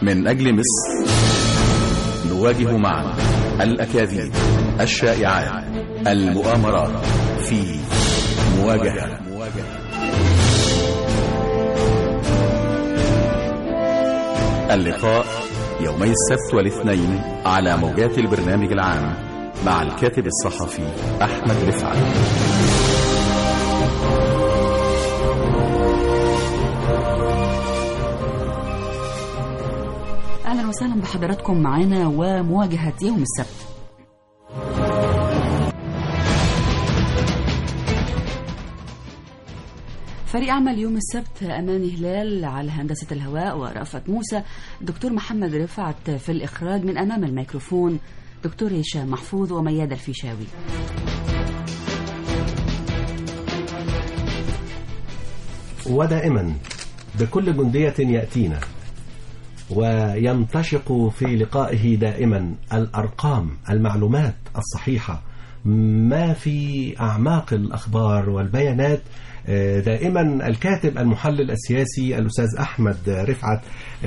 من أجل مصر نواجه معا الأكاذيب الشائعات المؤامرات في مواجهة اللقاء يومي السبت والاثنين على موجات البرنامج العام مع الكاتب الصحفي أحمد رفعت اهلا وسهلا بحضراتكم معانا ومواجهه يوم السبت فريق عمل يوم السبت أماني هلال على هندسة الهواء ورأفت موسى دكتور محمد رفعت في الإخراج من أمام الميكروفون دكتور هشام محفوظ وميادة الفيشاوي ودائما بكل جندية يأتينا ويمتشق في لقائه دائما الأرقام المعلومات الصحيحة ما في أعماق الأخبار والبيانات دائما الكاتب المحلل السياسي الأستاذ أحمد رفعت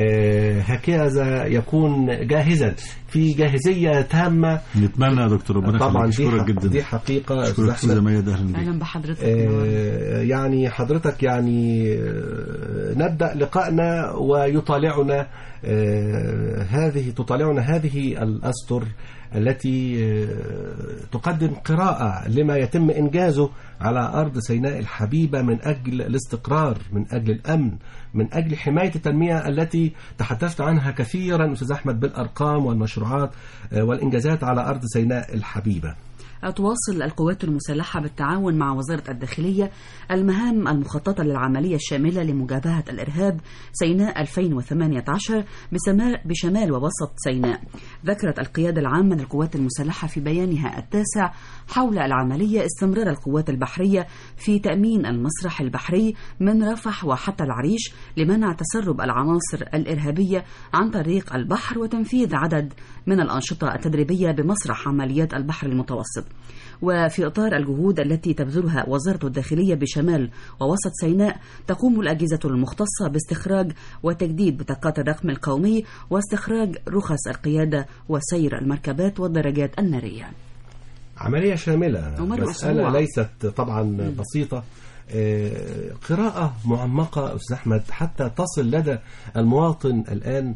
هكذا يكون جاهزا في جاهزية تامة نتمنى يا دكتور ربنا طبعا دي, اشكرك حق جدا دي حقيقة أستاذ اشكرك استاذ أحمد مياد اهلا بيك أهلا بحضرتك آه، يعني حضرتك يعني آه، نبدأ لقائنا ويطالعنا آه، هذه تطالعنا هذه الأسطر التي آه، تقدم قراءة لما يتم إنجازه على أرض سيناء الحبيبة من أجل الاستقرار من أجل الأمن من أجل حماية التنمية التي تحدثت عنها كثيرا أستاذ أحمد بالأرقام والمشروعات آه، والإنجازات على أرض سيناء الحبيبة تواصل القوات المسلحة بالتعاون مع وزارة الداخلية المهام المخططة للعملية الشاملة لمجابهة الإرهاب سيناء 2018 بسما- بشمال ووسط سيناء ذكرت القيادة العامة للقوات المسلحة في بيانها التاسع حول العملية استمرار القوات البحرية في تأمين المسرح البحري من رفح وحتى العريش لمنع تسرب العناصر الإرهابية عن طريق البحر وتنفيذ عدد من الأنشطة التدريبية بمسرح عمليات البحر المتوسط وفي إطار الجهود التي تبذلها وزارة الداخلية بشمال ووسط سيناء تقوم الأجهزة المختصة باستخراج وتجديد بطاقات الرقم القومي واستخراج رخص القيادة وسير المركبات والدراجات النارية عملية شاملة ومر مسألة أسبوع. ليست طبعا بسيطة آه، قراءة معمقة أستاذ أحمد حتى تصل لدى المواطن الآن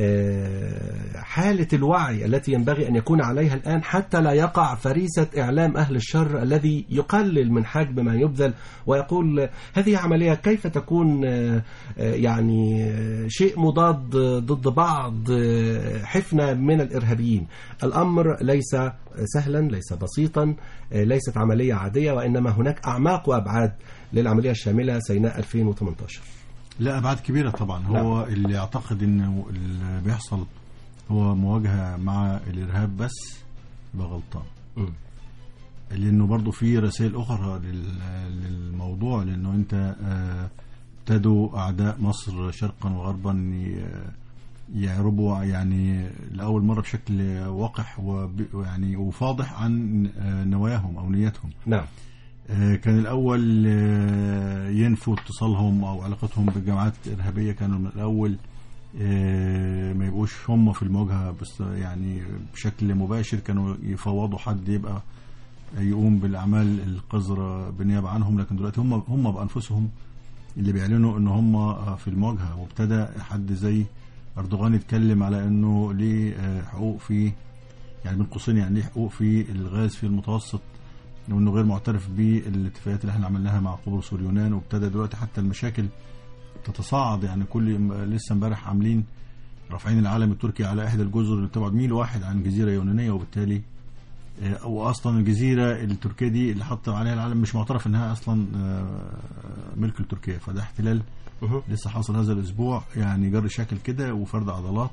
آه، حالة الوعي التي ينبغي أن يكون عليها الآن حتى لا يقع فريسة إعلام أهل الشر الذي يقلل من حجم ما يبذل ويقول هذه عملية كيف تكون آه، آه، يعني آه، شيء مضاد ضد بعض آه، حفنة من الإرهابيين الأمر ليس سهلا ليس بسيطا آه، ليست عملية عادية وإنما هناك أعماق وأبعاد للعملية الشاملة سيناء 2018 لا ابعاد كبيره طبعا هو اللي يعتقد انه اللي بيحصل هو مواجهه مع الارهاب بس يبقى غلطان مم. لانه برضه في رسائل اخرى لل- للموضوع لانه انت آه، ابتدوا اعداء مصر شرقا وغربا ي- يعربوا يعني لاول مره بشكل وقح وب- ويعني وفاضح عن آه، نواياهم او نيتهم نعم آه، كان الأول آه، ينفوا اتصالهم أو علاقتهم بالجماعات الإرهابية كانوا من الأول آه، ما يبقوش هم في المواجهة بس يعني بشكل مباشر كانوا يفوضوا حد يبقى يقوم بالأعمال القذرة بالنيابة عنهم لكن دلوقتي هم هم بأنفسهم اللي بيعلنوا إن هم آه، في المواجهة وابتدى حد زي أردوغان يتكلم على إنه ليه آه، حقوق في يعني بين قوسين يعني ليه حقوق في الغاز في المتوسط وانه غير معترف بالاتفاقيات اللي احنا عملناها مع قبرص واليونان وابتدى دلوقتي حتى المشاكل تتصاعد يعني كل لسه امبارح عاملين رافعين العلم التركي على احدى الجزر اللي بتبعد ميل واحد عن جزيره يونانيه وبالتالي آه، او اصلا الجزيره التركيه دي اللي حط عليها العلم مش معترف انها اصلا آه، ملك لتركيا فده احتلال مه. لسه حاصل هذا الاسبوع يعني جر شكل كده وفرد عضلات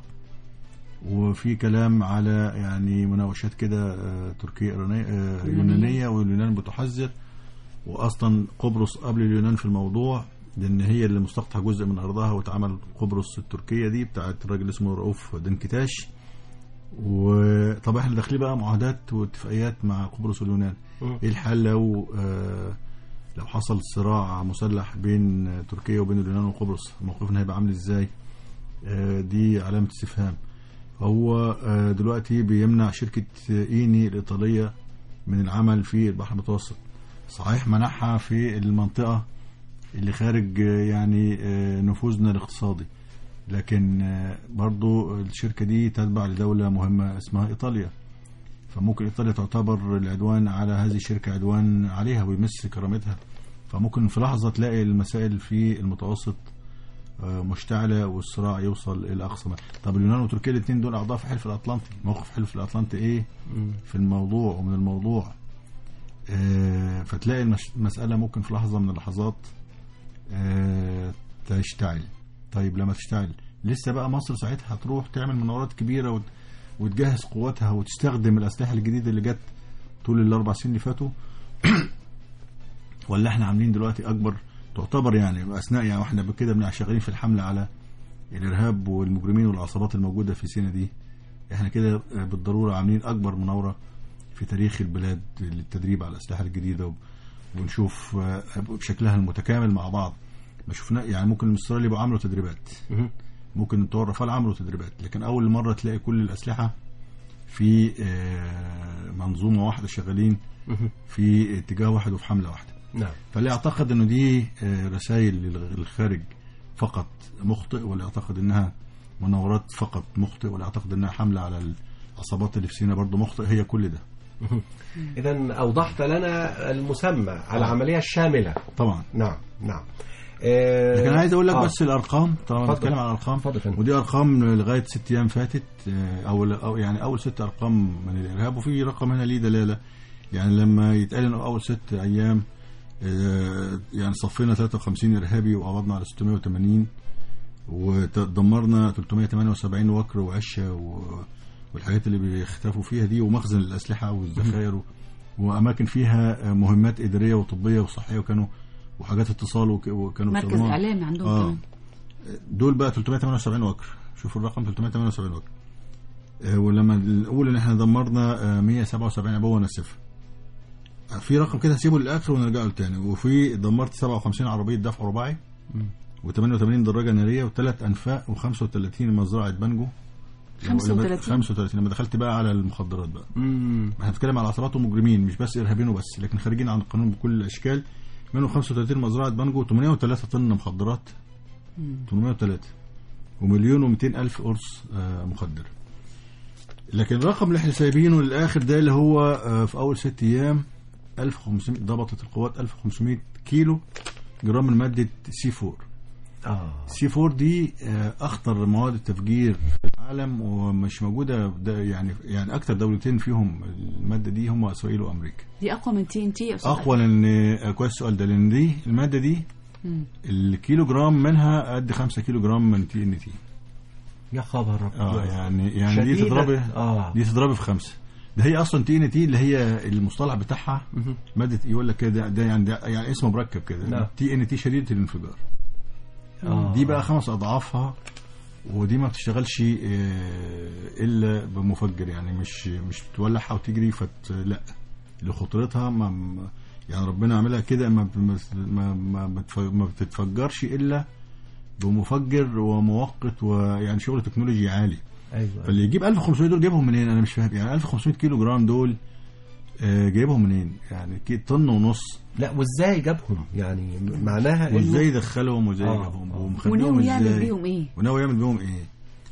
وفي كلام على يعني مناوشات كده آه، تركية إيرانية آه، يونانية واليونان بتحذر وأصلا قبرص قبل اليونان في الموضوع لأن هي اللي مستقطع جزء من أرضها واتعمل قبرص التركية دي بتاعت الراجل اسمه رؤوف دنكتاش وطبعا احنا داخلين بقى معاهدات واتفاقيات مع قبرص واليونان مم. ايه الحل لو آه لو حصل صراع مسلح بين تركيا وبين اليونان وقبرص موقفنا هيبقى عامل ازاي آه، دي علامة استفهام هو آه، دلوقتي بيمنع شركة إيني الإيطالية من العمل في البحر المتوسط صحيح منعها في المنطقة اللي خارج آه، يعني آه، نفوذنا الاقتصادي لكن آه، برضو الشركة دي تتبع لدولة مهمة اسمها إيطاليا فممكن إيطاليا تعتبر العدوان على هذه الشركة عدوان عليها ويمس كرامتها فممكن في لحظة تلاقي المسائل في المتوسط آه، مشتعلة والصراع يوصل إلى أقصى مدى. طب اليونان وتركيا الاثنين دول أعضاء في حلف الأطلنطي موقف حلف الأطلنطي إيه في الموضوع ومن الموضوع آه، فتلاقي المش- المسألة ممكن في لحظة من اللحظات آه، تشتعل طيب لما تشتعل لسه بقى مصر ساعتها هتروح تعمل مناورات كبيرة وت- وتجهز قواتها وتستخدم الأسلحة الجديدة اللي جت طول الأربع سنين اللي فاتوا ولا احنا عاملين دلوقتي أكبر تعتبر يعني أثناء يعني واحنا كده بنبقى شغالين في الحملة على الإرهاب والمجرمين والعصابات الموجودة في سينا دي احنا كده بالضرورة عاملين أكبر مناورة في تاريخ البلاد للتدريب على الأسلحة الجديدة و- ونشوف آه، بشكلها المتكامل مع بعض ما شفنا يعني ممكن المسترالي يبقوا عملوا تدريبات ممكن بتوع الرافال عملوا تدريبات لكن أول مرة تلاقي كل الأسلحة في آه، منظومة واحدة شغالين في اتجاه واحد وفي حملة واحدة نعم فلا يعتقد انه دي آه، رسائل للغ- للخارج فقط مخطئ ولا يعتقد انها مناورات فقط مخطئ ولا يعتقد انها حملة على العصابات اللي في سينا برضه مخطئ هي كل ده إذا أوضحت لنا المسمى على العملية الشاملة طبعا نعم نعم آه، لكن انا عايز اقول لك آه. بس الارقام طبعا اتفضل. بتكلم على الارقام اتفضل يا فندم. ودي ارقام لغايه ست ايام فاتت آه، او أو يعني اول ست ارقام من الارهاب وفي رقم هنا ليه دلاله يعني لما يتقال انه اول ست ايام آه، يعني صفينا 53 ارهابي وقبضنا على 680 ودمرنا 378 وكر وعشه و- والحاجات اللي بيختفوا فيها دي ومخزن الاسلحه والذخائر و- واماكن فيها آه، مهمات اداريه وطبيه وصحيه وكانوا وحاجات اتصال وك- وكانوا مركز بيستخدموها. اعلامي عندهم آه. كمان دول بقى 378 وكر شوفوا الرقم 378 وكر آه، ولما نقول ان احنا دمرنا آه، 177 عبوه ناسفه آه، في رقم كده هسيبه للاخر ونرجع له تاني وفي دمرت 57 عربيه دفع رباعي و88 دراجه ناريه وثلاث انفاق و35 مزرعه بانجو 35 35 لما دخلت بقى على المخدرات بقى مم. احنا بنتكلم على عصابات ومجرمين مش بس ارهابيين وبس لكن خارجين عن القانون بكل الاشكال منهم 35 مزرعه بانجو 803 طن مخدرات 803 ومليون و200 الف قرص آه، مخدر لكن الرقم اللي احنا سايبينه للاخر ده اللي هو آه، في اول ست ايام 1500 ضبطت القوات 1500 كيلو جرام من ماده سي 4 آه سي 4 دي آه، اخطر مواد التفجير في العالم ومش موجوده ده يعني يعني اكتر دولتين فيهم الماده دي هم اسرائيل وامريكا دي اقوى من تي ان تي اقوى لان آه، كويس السؤال ده لان دي الماده دي الكيلو جرام منها قد 5 كيلو جرام من تي ان تي يا خبر رب اه يعني يعني دي شديدة. تضربي آه. دي تضربي في خمسه ده هي اصلا تي ان تي اللي هي المصطلح بتاعها ماده يقول لك كده ده يعني ده يعني اسمه مركب كده نعم. تي ان تي شديده الانفجار آه. دي بقى خمس اضعافها ودي ما بتشتغلش آه، الا بمفجر يعني مش مش بتولعها وتجري فت لا لخطورتها ما ما- يعني ربنا عاملها كده ما ما ما, ما, بتف- ما بتتفجرش الا بمفجر ومؤقت ويعني شغل تكنولوجي عالي ايوه فاللي يجيب 1500 دول جايبهم منين انا مش فاهم يعني 1500 كيلو جرام دول آه، جايبهم منين يعني كي- طن ونص لا وازاي جابهم يعني معناها إنه- وازاي دخلهم وازاي آه، جابهم آه. ومخبيهم وناوي يعمل ازاي بيهم ايه؟ وناوي يعمل بيهم ايه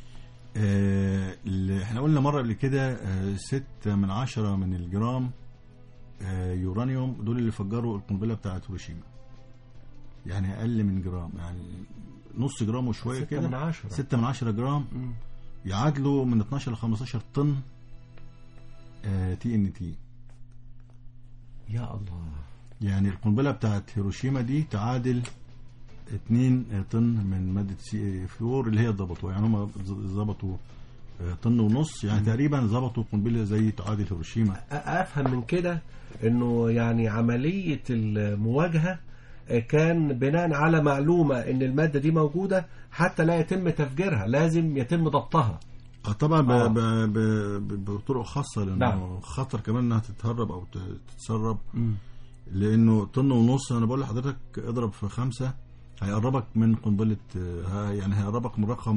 آه اللي احنا قلنا مره قبل كده آه ستة من عشرة من الجرام آه يورانيوم دول اللي فجروا القنبله بتاعت هيروشيما يعني اقل من جرام يعني نص جرام وشويه ستة كده من عشرة. ستة من عشرة جرام مم. يعادلوا من 12 ل 15 طن تي ان تي يا الله يعني القنبله بتاعت هيروشيما دي تعادل 2 طن من ماده سي 4 اللي هي ضبطوها يعني هم ظبطوا آه، طن ونص يعني تقريبا ظبطوا قنبله زي تعادل هيروشيما أ- افهم من كده انه يعني عمليه المواجهه كان بناء على معلومه ان الماده دي موجوده حتى لا يتم تفجيرها لازم يتم ضبطها آه، طبعا ب- آه. ب- ب- ب- بطرق خاصه لانه نعم. خطر كمان انها تتهرب او ت- تتسرب لانه طن ونص انا بقول لحضرتك اضرب في خمسه هيقربك من قنبله آه، ها- يعني هيقربك من رقم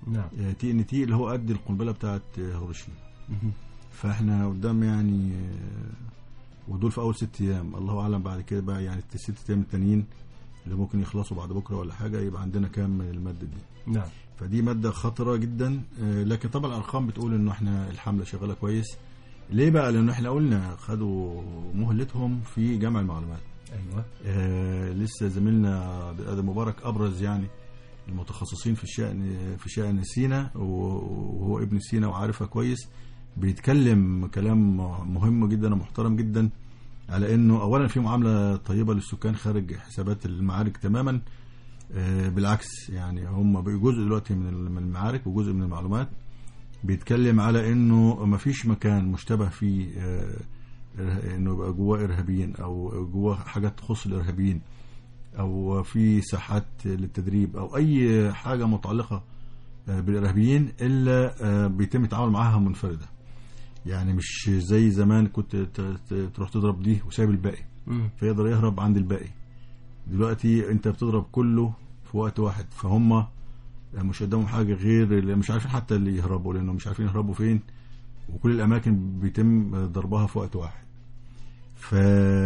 نعم تي ان تي اللي هو قد القنبله بتاعت آه، هيروشيما فاحنا قدام يعني آه، ودول في اول ست ايام الله اعلم بعد كده بقى يعني الست ايام التانيين اللي ممكن يخلصوا بعد بكره ولا حاجه يبقى عندنا كام من الماده دي نعم فدي ماده خطره جدا آه، لكن طبعا الارقام بتقول انه احنا الحمله شغاله كويس ليه بقى لان احنا قلنا خدوا مهلتهم في جمع المعلومات ايوه آه لسه زميلنا ادم مبارك ابرز يعني المتخصصين في الشأن في شأن سينا وهو ابن سينا وعارفها كويس بيتكلم كلام مهم جدا ومحترم جدا على انه اولا في معامله طيبه للسكان خارج حسابات المعارك تماما آه، بالعكس يعني هم بقوا جزء دلوقتي من من المعارك وجزء من المعلومات بيتكلم على انه ما فيش مكان مشتبه فيه آه، إره- انه يبقى جواه ارهابيين او جواه حاجات تخص الارهابيين او في ساحات للتدريب او اي حاجه متعلقه آه، بالارهابيين الا آه، بيتم التعامل معاها منفرده يعني مش زي زمان كنت ت- ت- تروح تضرب دي وسايب الباقي مم. فيقدر يهرب عند الباقي دلوقتي انت بتضرب كله في وقت واحد فهم مش قدامهم حاجه غير اللي مش عارفين حتى اللي يهربوا لانه مش عارفين يهربوا فين وكل الاماكن بيتم ضربها في وقت واحد ف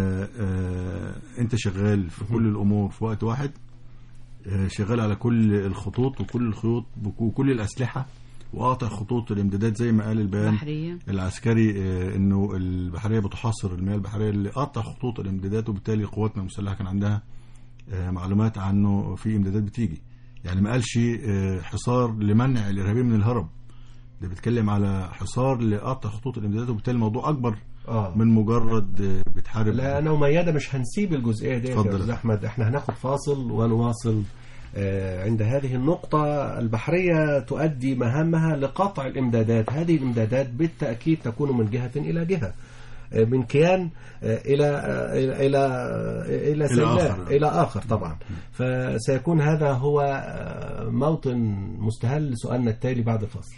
آه، انت شغال في كل الامور في وقت واحد آه، شغال على كل الخطوط وكل الخيوط وكل الاسلحه وقاطع خطوط الامدادات زي ما قال البيان بحرية العسكري آه، انه البحريه بتحاصر المياه البحريه اللي قطع خطوط الامدادات وبالتالي قواتنا المسلحه كان عندها آه، معلومات عنه في امدادات بتيجي يعني ما قالش آه، حصار لمنع الارهابيين من الهرب ده بيتكلم على حصار لقطع خطوط الامدادات وبالتالي الموضوع اكبر اه من مجرد آه، بتحارب لا انا وميادة مش هنسيب الجزئيه دي يا اتفضل. استاذ احمد احنا هناخد فاصل ونواصل آه، عند هذه النقطة البحرية تؤدي مهامها لقطع الإمدادات هذه الإمدادات بالتأكيد تكون من جهة إلى جهة آه، من كيان آه، إلى آه، إلى إلى آه، إلى سلاح آخر. إلى آخر طبعا فسيكون هذا هو آه، موطن مستهل لسؤالنا التالي بعد الفاصل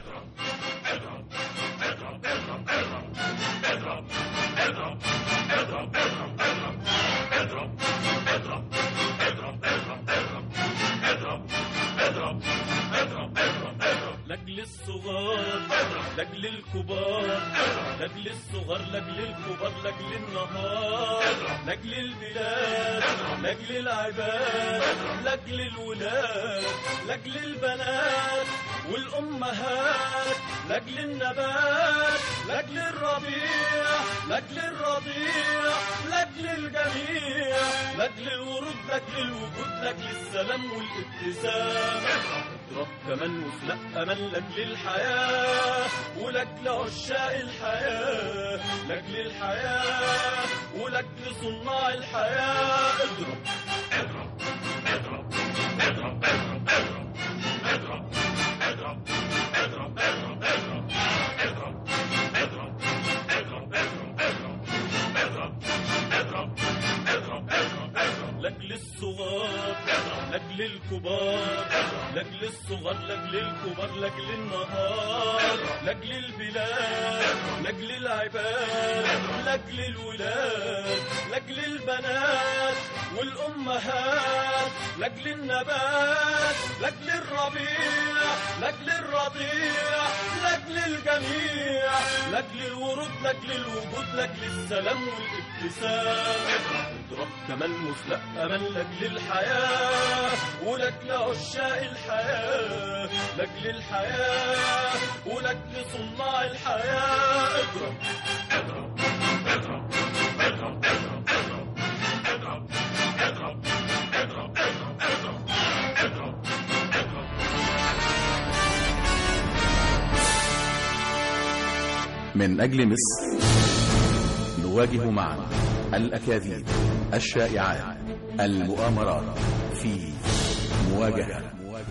لاجل الصغار لاجل الكبار لاجل الصغار لاجل الكبار لاجل النهار لاجل البلاد لاجل العباد لاجل الولاد لاجل البنات والامهات لاجل النبات لاجل الربيع لاجل الرضيع لاجل الجميع لاجل الورود لاجل الوجود لاجل السلام والابتسام اضرب كمان وافلق امان لاجل الحياه ولاجل عشاق الحياه لاجل الحياه ولاجل صناع الحياه اضرب اضرب اضرب اضرب اضرب اضرب اضرب اضرب اضرب اضرب اضرب اضرب اضرب اضرب اضرب اضرب اضرب اضرب اضرب لاجل الصغار لاجل الكبار لاجل الصغار لاجل الكبار لاجل النهار لاجل البلاد لاجل العباد لاجل الولاد لاجل البنات والامهات لاجل النبات لاجل الربيع لاجل الرضيع لاجل الجميع لاجل الورود لاجل الوجود لاجل السلام والابتسام اضرب كمان مفلق امان لاجل الحياه ولاجل عشاق الحياه لاجل الحياه ولاجل صناع الحياه اضرب اضرب اضرب اضرب اضرب اضرب اضرب اضرب اضرب اضرب اضرب اضرب من أجل مصر نواجه معا الأكاذيب الشائعات المؤامرات في مواجهة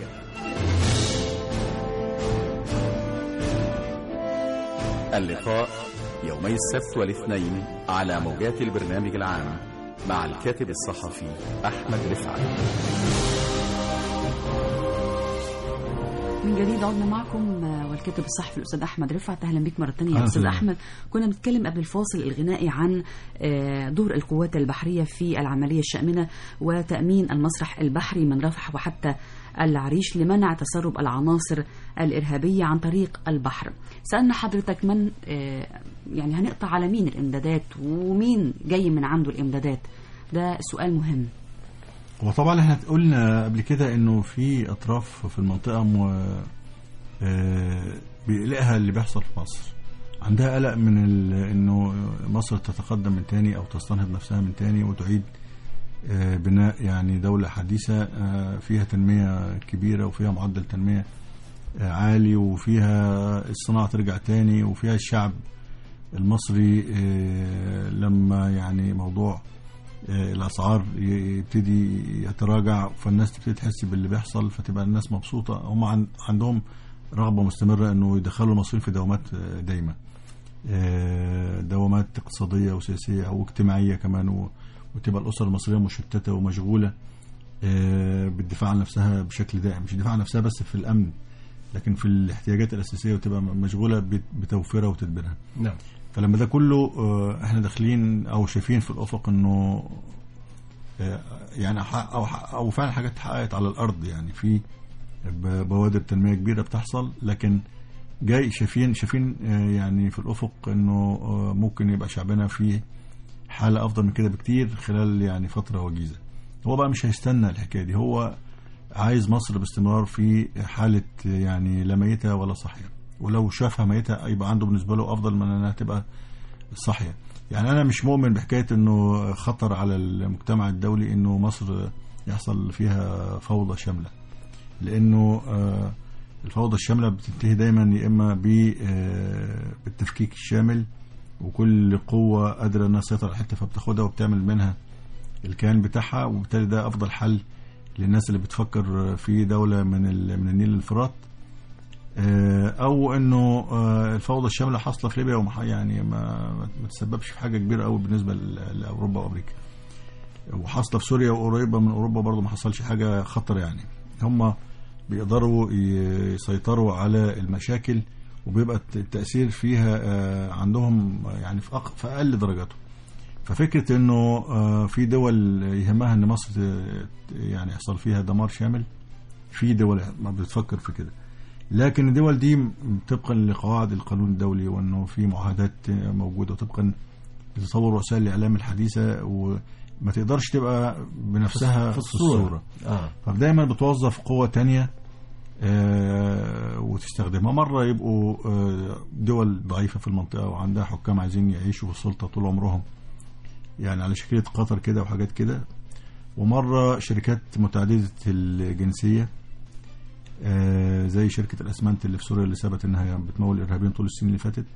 اللقاء يومي السبت والاثنين على موجات البرنامج العام مع الكاتب الصحفي أحمد رفعت من جديد عدنا معكم آه، والكاتب الصحفي الاستاذ احمد رفعت اهلا بك مره ثانيه يا أهلا استاذ وسهلا. احمد كنا بنتكلم قبل الفاصل الغنائي عن آه، دور القوات البحريه في العمليه الشامله وتامين المسرح البحري من رفح وحتى العريش لمنع تسرب العناصر الارهابيه عن طريق البحر سالنا حضرتك من آه، يعني هنقطع على مين الامدادات ومين جاي من عنده الامدادات ده سؤال مهم وطبعا احنا قلنا قبل كده انه في اطراف في المنطقه م... آه، بيقلقها اللي بيحصل في مصر عندها قلق من ال... انه مصر تتقدم من تاني او تستنهض نفسها من تاني وتعيد آه، بناء يعني دولة حديثة آه، فيها تنمية كبيرة وفيها معدل تنمية آه، عالي وفيها الصناعة ترجع تاني وفيها الشعب المصري آه، لما يعني موضوع آه، الاسعار ي- يبتدي يتراجع فالناس تبتدي تحس باللي بيحصل فتبقى الناس مبسوطه هم عن- عندهم رغبه مستمره انه يدخلوا المصريين في دوامات آه، دايمه آه، دوامات اقتصاديه وسياسيه او اجتماعيه كمان و- وتبقى الاسر المصريه مشتته ومشغوله آه، بالدفاع عن نفسها بشكل دائم مش الدفاع عن نفسها بس في الامن لكن في الاحتياجات الاساسيه وتبقى مشغوله بت- بتوفيرها وتدبيرها نعم فلما ده كله آه، احنا داخلين او شايفين في الافق انه آه، يعني ح- او ح- او فعلا حاجات اتحققت على الارض يعني في ب- بوادر تنميه كبيره بتحصل لكن جاي شايفين شايفين آه، يعني في الافق انه آه، ممكن يبقى شعبنا في حاله افضل من كده بكتير خلال يعني فتره وجيزه هو بقى مش هيستنى الحكايه دي هو عايز مصر باستمرار في حاله يعني لا ميته ولا صحيه ولو شافها ميته يبقى عنده بالنسبه له افضل من انها تبقى صحيه يعني انا مش مؤمن بحكايه انه خطر على المجتمع الدولي انه مصر يحصل فيها فوضى شامله لانه آه، الفوضى الشامله بتنتهي دايما يا اما ب- آه، بالتفكيك الشامل وكل قوه قادره انها تسيطر على حته فبتاخدها وبتعمل منها الكيان بتاعها وبالتالي ده افضل حل للناس اللي بتفكر في دوله من ال- من النيل للفرات آه، او انه آه، الفوضى الشامله حاصله في ليبيا وما يعني ما ما تسببش في حاجه كبيره قوي بالنسبه ل- لاوروبا وامريكا وحاصله في سوريا وقريبه من اوروبا برضه ما حصلش حاجه خطر يعني هم بيقدروا ي- يسيطروا على المشاكل وبيبقى الت- التاثير فيها آه، عندهم يعني في أق- في اقل درجاته ففكره انه آه، في دول يهمها ان مصر ت- يعني يحصل فيها دمار شامل في دول ما بتفكر في كده لكن الدول دي طبقا لقواعد القانون الدولي وانه في معاهدات موجوده وطبقا لتصور وسائل الاعلام الحديثه وما تقدرش تبقى بنفسها في الصوره اه فدايما بتوظف قوة تانية آه، وتستخدمها مرة يبقوا آه، دول ضعيفة في المنطقة وعندها حكام عايزين يعيشوا في السلطة طول عمرهم يعني على شكل قطر كده وحاجات كده ومرة شركات متعددة الجنسية آه، زي شركة الأسمنت اللي في سوريا اللي ثبت إنها بتمول الإرهابيين طول السنين اللي فاتت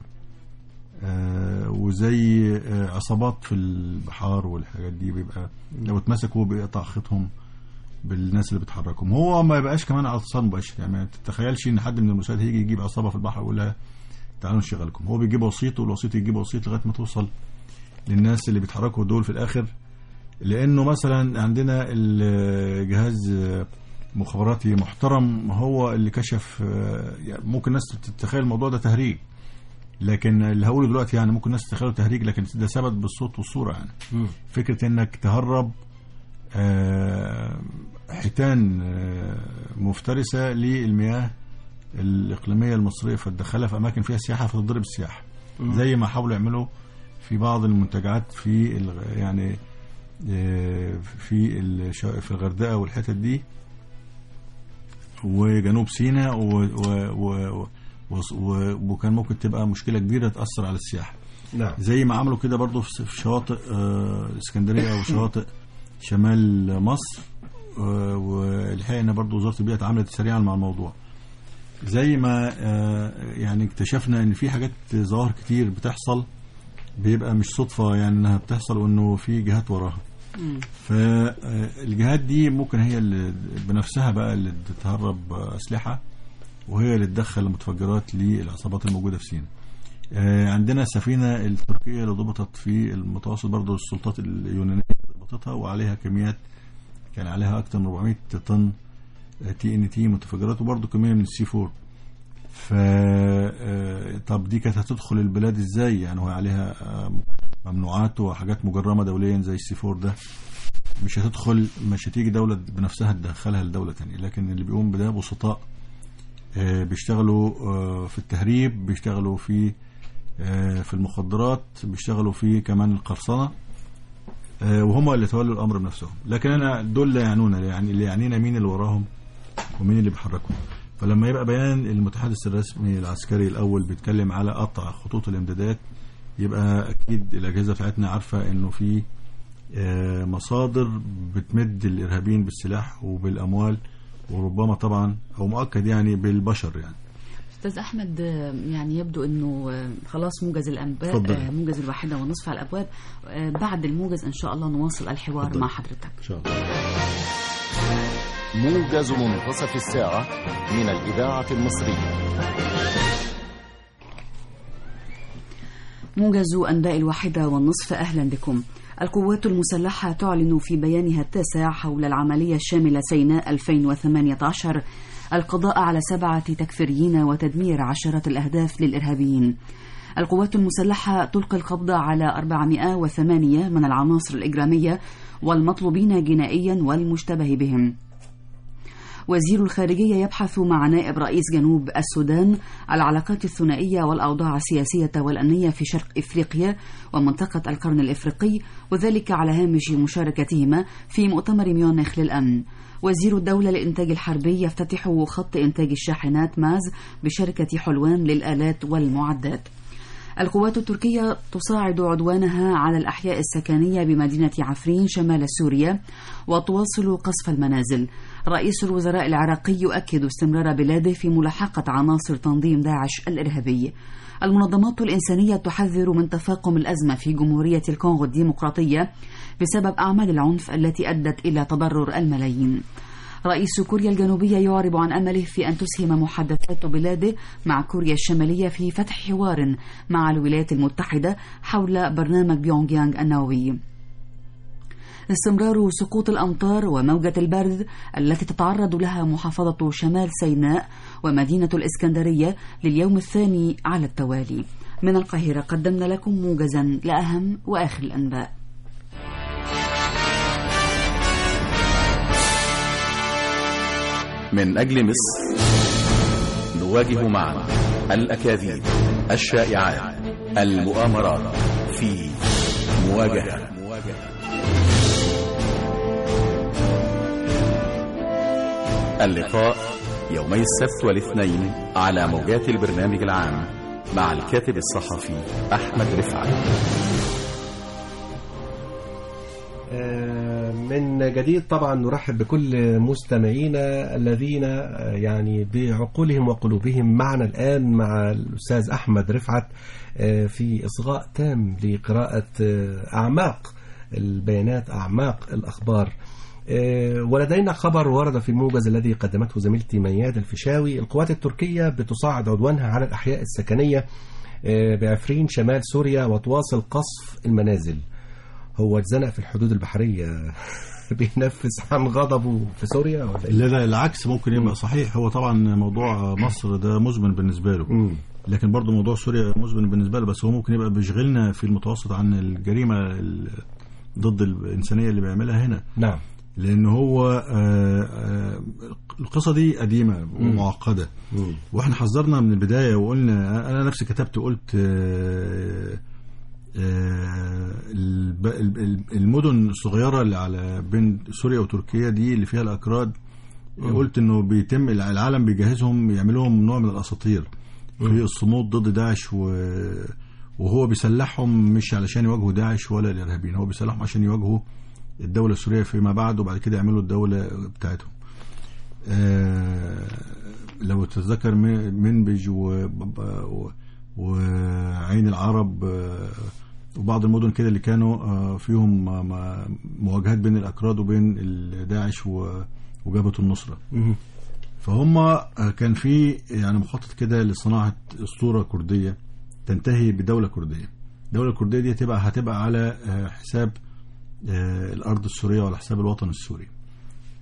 آه، وزي آه، عصابات في البحار والحاجات دي بيبقى لو اتمسكوا بيقطع خيطهم بالناس اللي بتحركهم هو ما يبقاش كمان على اتصال مباشر يعني ما تتخيلش ان حد من الموساد هيجي يجيب عصابه في البحر ويقول لها تعالوا نشغلكم هو بيجيب وسيط والوسيط يجيب وسيط لغايه ما توصل للناس اللي بيتحركوا دول في الاخر لانه مثلا عندنا الجهاز مخابراتي محترم هو اللي كشف يعني ممكن الناس تتخيل الموضوع ده تهريج لكن اللي هقوله دلوقتي يعني ممكن الناس تتخيله تهريج لكن ده ثبت بالصوت والصوره يعني مم. فكره انك تهرب آه، حيتان آه، مفترسه للمياه الاقليميه المصريه فتدخلها في اماكن فيها سياحه فتضرب السياحه زي ما حاولوا يعملوا في بعض المنتجعات في الغ- يعني آه، في الش- في الغردقه والحتت دي وجنوب سيناء و- و- و- و- و- وكان ممكن تبقى مشكله كبيره تاثر على السياحه نعم زي ما عملوا كده برضو في في شواطئ آه، اسكندريه وشواطئ شمال مصر آه، والحقيقه ان برضو وزاره البيئه اتعاملت سريعا مع الموضوع زي ما آه، يعني اكتشفنا ان في حاجات ظواهر كتير بتحصل بيبقى مش صدفه يعني انها بتحصل وانه في جهات وراها مم. فالجهات دي ممكن هي اللي بنفسها بقى اللي تهرب اسلحه وهي اللي تدخل المتفجرات للعصابات الموجوده في سيناء. آه، عندنا السفينه التركيه اللي ضبطت في المتوسط برضه السلطات اليونانيه ضبطتها وعليها كميات كان عليها اكثر من 400 طن تي ان تي متفجرات وبرضه كميه من السي 4 ف آه، طب دي كانت هتدخل البلاد ازاي يعني هو عليها آه، ممنوعات وحاجات مجرمه دوليا زي السي 4 ده مش هتدخل مش هتيجي دوله بنفسها تدخلها لدوله تانية لكن اللي بيقوم بده بسطاء آه، بيشتغلوا آه، في التهريب بيشتغلوا في آه، في المخدرات بيشتغلوا في كمان القرصنه آه، وهم اللي تولوا الامر بنفسهم لكن انا دول لا يعنونا يعني اللي يعنينا مين اللي وراهم ومين اللي بيحركهم فلما يبقى بيان المتحدث الرسمي العسكري الاول بيتكلم على قطع خطوط الامدادات يبقى اكيد الاجهزه بتاعتنا عارفه انه في آه، مصادر بتمد الارهابيين بالسلاح وبالاموال وربما طبعا او مؤكد يعني بالبشر يعني استاذ احمد آه، يعني يبدو انه آه، خلاص موجز الانباء اتفضل. آه، موجز الواحده ونصف على الابواب آه، بعد الموجز ان شاء الله نواصل الحوار اتفضل. مع حضرتك ان شاء الله موجز منتصف الساعة من الإذاعة المصرية موجز أنباء الواحدة والنصف أهلا بكم القوات المسلحة تعلن في بيانها التاسع حول العملية الشاملة سيناء 2018 القضاء على سبعة تكفيريين وتدمير عشرات الأهداف للإرهابيين القوات المسلحة تلقي القبض على 408 من العناصر الإجرامية والمطلوبين جنائيا والمشتبه بهم وزير الخارجية يبحث مع نائب رئيس جنوب السودان العلاقات الثنائية والأوضاع السياسية والأمنية في شرق إفريقيا ومنطقة القرن الإفريقي وذلك على هامش مشاركتهما في مؤتمر ميونخ للأمن وزير الدولة للإنتاج الحربي يفتتح خط إنتاج الشاحنات ماز بشركة حلوان للآلات والمعدات القوات التركية تصاعد عدوانها على الأحياء السكنية بمدينة عفرين شمال سوريا وتواصل قصف المنازل رئيس الوزراء العراقي يؤكد استمرار بلاده في ملاحقة عناصر تنظيم داعش الإرهابي المنظمات الإنسانية تحذر من تفاقم الأزمة في جمهورية الكونغو الديمقراطية بسبب أعمال العنف التي أدت إلى تضرر الملايين رئيس كوريا الجنوبية يعرب عن أمله في أن تسهم محادثات بلاده مع كوريا الشمالية في فتح حوار مع الولايات المتحدة حول برنامج بيونغ يانغ النووي استمرار سقوط الأمطار وموجة البرد التي تتعرض لها محافظة شمال سيناء ومدينة الإسكندرية لليوم الثاني على التوالي من القاهرة قدمنا لكم موجزا لأهم وآخر الأنباء من أجل مصر نواجه معا الأكاذيب الشائعات المؤامرات في مواجهة اللقاء يومي السبت والاثنين على موجات البرنامج العام مع الكاتب الصحفي أحمد رفعت آه، من جديد طبعا نرحب بكل مستمعينا الذين آه، يعني بعقولهم وقلوبهم معنا الآن مع الأستاذ أحمد رفعت آه، في إصغاء تام لقراءة آه، أعماق البيانات أعماق الأخبار آه، ولدينا خبر ورد في الموجز الذي قدمته زميلتي مياد الفيشاوي القوات التركية بتصاعد عدوانها على الأحياء السكنية آه، بعفرين شمال سوريا وتواصل قصف المنازل هو اتزنق في الحدود البحرية بينفس عن غضبه في سوريا ولا ايه؟ لا لا العكس ممكن يبقى صحيح هو طبعا موضوع مصر ده مزمن بالنسبه له مم. لكن برضه موضوع سوريا مزمن بالنسبه له بس هو ممكن يبقى بيشغلنا في المتوسط عن الجريمه ال- ضد الانسانيه اللي بيعملها هنا نعم لان هو آه، آه، القصه دي قديمه ومعقده مم. واحنا حذرنا من البدايه وقلنا انا نفسي كتبت قلت آه، آه، الب- ال- المدن الصغيره اللي على بين سوريا وتركيا دي اللي فيها الاكراد قلت انه بيتم العالم بيجهزهم يعملهم نوع من الاساطير في الصمود ضد داعش و وهو بيسلحهم مش علشان يواجهوا داعش ولا الارهابيين هو بيسلحهم عشان يواجهوا الدوله السوريه فيما بعد وبعد كده يعملوا الدوله بتاعتهم آه، لو تتذكر م- منبج و- و- وعين العرب آه، وبعض المدن كده اللي كانوا آه، فيهم م- م- مواجهات بين الأكراد وبين ال- داعش و- وجبهة النصرة مم. فهم آه، كان في يعني مخطط كده لصناعة أسطورة كردية تنتهي بدولة كردية الدولة الكردية دي هتبقى هتبقى على آه، حساب آه، الأرض السورية وعلى حساب الوطن السوري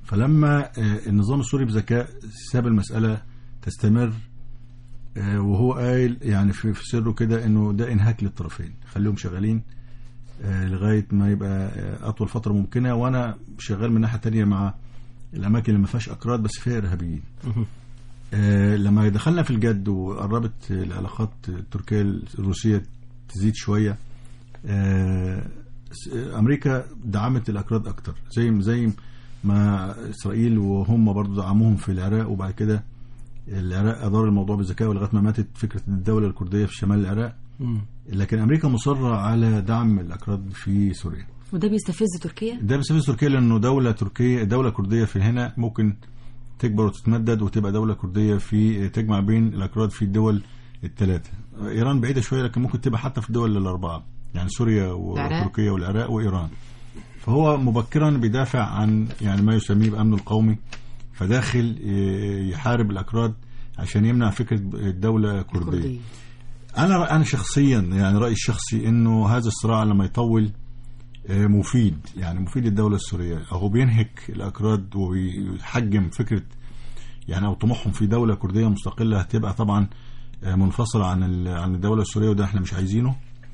فلما آه، النظام السوري بذكاء ساب المساله تستمر آه، وهو قايل يعني في في سره كده انه ده انهاك للطرفين خليهم شغالين آه، لغايه ما يبقى آه، اطول فتره ممكنه وانا شغال من ناحيه تانية مع الاماكن اللي ما فيهاش اكراد بس فيها ارهابيين آه، لما دخلنا في الجد وقربت العلاقات التركيه الروسيه تزيد شويه آه، س- امريكا دعمت الاكراد اكتر زي زي ما اسرائيل وهم برضو دعموهم في العراق وبعد كده العراق ادار الموضوع بذكاء لغايه ما ماتت فكره الدوله الكرديه في شمال العراق لكن امريكا مصره على دعم الاكراد في سوريا وده بيستفز تركيا ده بيستفز تركيا لانه دوله تركيه دوله كرديه في هنا ممكن تكبر وتتمدد وتبقى دوله كرديه في تجمع بين الاكراد في الدول الثلاثه ايران بعيده شويه لكن ممكن تبقى حتى في الدول الاربعه يعني سوريا العراق. وتركيا والعراق وايران فهو مبكرا بيدافع عن يعني ما يسميه بامن القومي فداخل ي- يحارب الاكراد عشان يمنع فكره الدوله كرديه الكردية انا انا شخصيا يعني رايي الشخصي انه هذا الصراع لما يطول آه، مفيد يعني مفيد للدوله السوريه هو بينهك الاكراد وبيحجم فكره يعني او طموحهم في دوله كرديه مستقله هتبقى طبعا آه، منفصله عن ال- عن الدوله السوريه وده احنا مش عايزينه